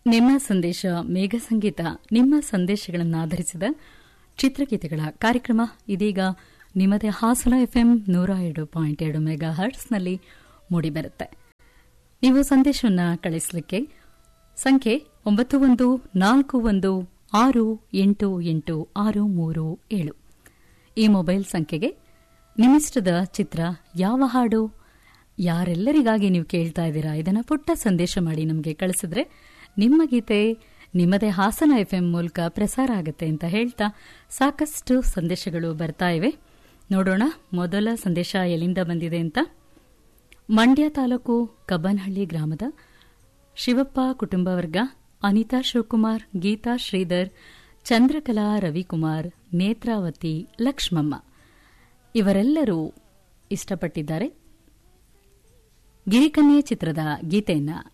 ನಿಮ್ಮ ಸಂದೇಶ ಮೇಘ ಸಂಗೀತ ನಿಮ್ಮ ಸಂದೇಶಗಳನ್ನು ಆಧರಿಸಿದ ಚಿತ್ರಗೀತೆಗಳ ಕಾರ್ಯಕ್ರಮ ಇದೀಗ ನಿಮ್ಮದೇ ಹಾಸನ ಎಫ್ಎಂ ನೂರ ಎರಡು ಪಾಯಿಂಟ್ ಎರಡು ಮೆಗಾ ಹರ್ಟ್ಸ್ನಲ್ಲಿ ಮೂಡಿಬರುತ್ತೆ ನೀವು ಸಂದೇಶವನ್ನು ಕಳಿಸಲಿಕ್ಕೆ ಸಂಖ್ಯೆ ಒಂಬತ್ತು ಒಂದು ನಾಲ್ಕು ಒಂದು ಆರು ಎಂಟು ಎಂಟು ಆರು ಮೂರು ಏಳು ಈ ಮೊಬೈಲ್ ಸಂಖ್ಯೆಗೆ ನಿಮ್ಮಿಷ್ಟದ ಚಿತ್ರ ಯಾವ ಹಾಡು ಯಾರೆಲ್ಲರಿಗಾಗಿ ನೀವು ಕೇಳ್ತಾ ಇದ್ದೀರಾ ಇದನ್ನು ಪುಟ್ಟ ಸಂದೇಶ ಮಾಡಿ ನಮಗೆ ಕಳಿಸಿದ್ರೆ ನಿಮ್ಮ ಗೀತೆ ನಿಮ್ಮದೇ ಹಾಸನ ಎಫ್ಎಂ ಮೂಲಕ ಪ್ರಸಾರ ಆಗುತ್ತೆ ಅಂತ ಹೇಳ್ತಾ ಸಾಕಷ್ಟು ಸಂದೇಶಗಳು ಬರ್ತಾ ಇವೆ ನೋಡೋಣ ಮೊದಲ ಸಂದೇಶ ಎಲ್ಲಿಂದ ಬಂದಿದೆ ಅಂತ ಮಂಡ್ಯ ತಾಲೂಕು ಕಬ್ಬನಹಳ್ಳಿ ಗ್ರಾಮದ ಶಿವಪ್ಪ ಕುಟುಂಬ ವರ್ಗ ಅನಿತಾ ಶಿವಕುಮಾರ್ ಗೀತಾ ಶ್ರೀಧರ್ ಚಂದ್ರಕಲಾ ರವಿಕುಮಾರ್ ನೇತ್ರಾವತಿ ಲಕ್ಷ್ಮಮ್ಮ ಇವರೆಲ್ಲರೂ ಇಷ್ಟಪಟ್ಟಿದ್ದಾರೆ ಗಿರಿಕನ್ಯೆ ಚಿತ್ರದ ಗೀತೆಯನ್ನ